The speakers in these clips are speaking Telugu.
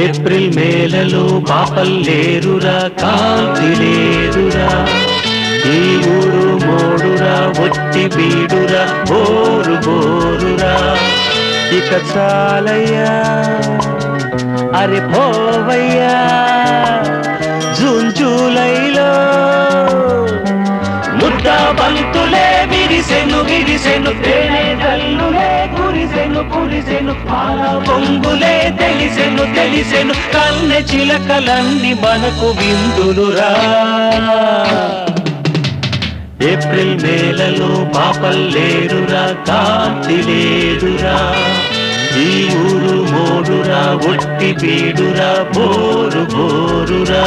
ఏప్రిల్ మేలలో పాపల్లేరురా కాంతి లేదురా ఈ ఊరు మోడురా ఒట్టి బీడురా బోరు బోరురా ఇక చాలయ్యా అరే పోవయ్యా జూన్ జూలైలో ముద్ద బంతులే విరిసెను విరిసెను తేనె జల్లులే కురిసెను కురిసెను పాల పొంగులే తెలిసెను తెలిసెను కన్నె చిలకలన్నీ మనకు విందులురా ఏప్రిల్ మేలలో పాపల్లేరురా కాంతి లేదురా ఈ ఊరు మోడురా ఒట్టి బీడురా బోరు బోరురా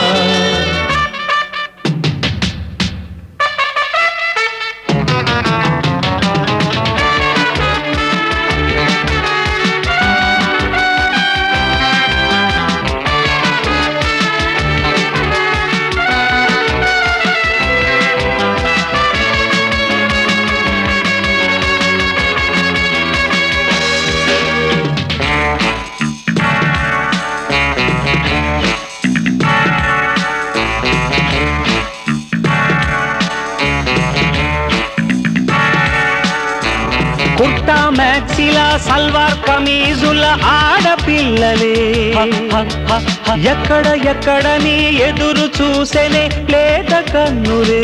కుర్తా మ్యాక్సిల సల్వార్ కమీజుల ఆడపిల్లలే ఎక్కడ ఎక్కడ నీ ఎదురు చూసేనే లేత కన్నురే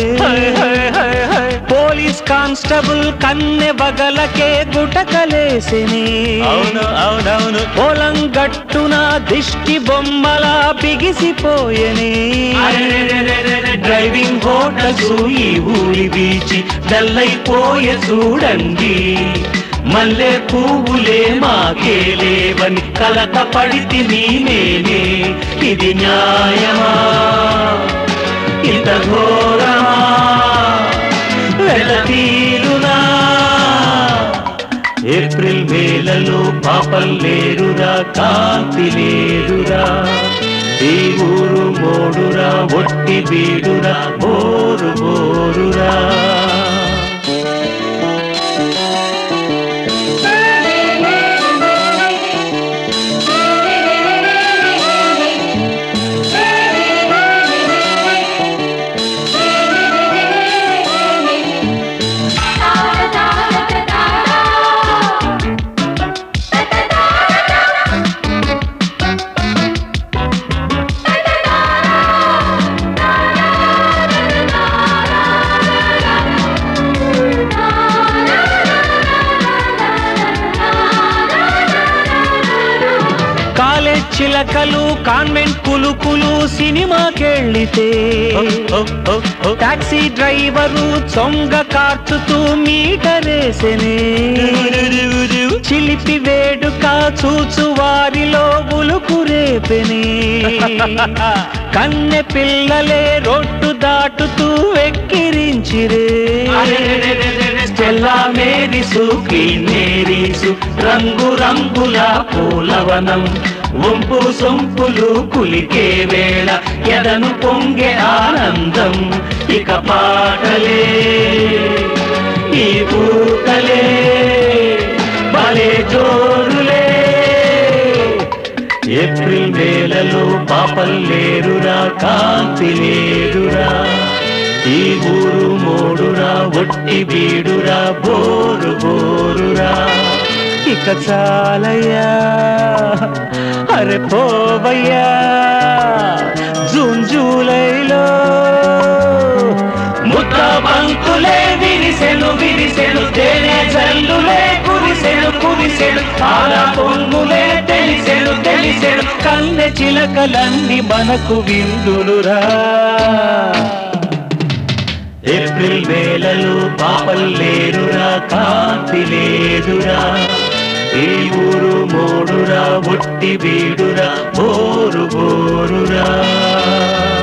పోలీస్ కానిస్టేబుల్ కన్నె బగలకే గుటకలేసిని అవును అవునవును పొలం గట్టున దిష్టి బొమ్మల బిగిసిపోయని డ్రైవింగ్ హోటల్స్ ఈ ఊరి బీచి డల్లైపోయే చూడండి మల్లె పువ్వులే మాకే లేవని కలత పడితి నేనే ఇది న్యాయమా ఇంత ఘోరమా వెలతీరునా ఏప్రిల్ మేలలో పాపల్లేరురా కాంతి లేరురా ఈ ఊరు మోడురా ఒట్టి బీడురా బోరు బోరురా కాలేజ్ చిలకలు కాన్వెంట్ కులుకులు సినిమాకెళ్ళితే టాక్సీ డ్రైవరు చొంగ కార్చుతూ మీటరేసెనే చిలిపి వేడుక చూచు వారిలో ఉలుకు రేపెనే కన్నె పిల్లలే రొట్టు దాటుతూ వెక్కిరించిరే స్టెల్లా మేరిసు మేరీసు రంగు రంగుల పూలవనం వంపు సొంపులు కులికే వేళ ఎదను పొంగే ఆనందం ఇక పాటలే ఈ పూటలే భలే జోరులే ఏప్రిల్ వేలలో పాపల్లేరురా కాంతి లేరురా ఈ ఊరు మోడురా ఒట్టి బీడురా బోరు బోరురా ఇక చాలయ్యా అరే పోవయ్యా జూన్ జూలైలో ముద్ద బంకులే విరిసెను విరిసెను తేనె జల్లులే కురిసెను కురిసెను పాల పొంగులే తెలిసెను తెలిసెను కన్నె చిలకలన్నీ మనకు విందులురా ఏప్రిల్ వేలలో పాపల్లేరురా కాంతి లేదురా ఈ ఊరు మోడురా ఒట్టి బీడురా బోరు బోరురా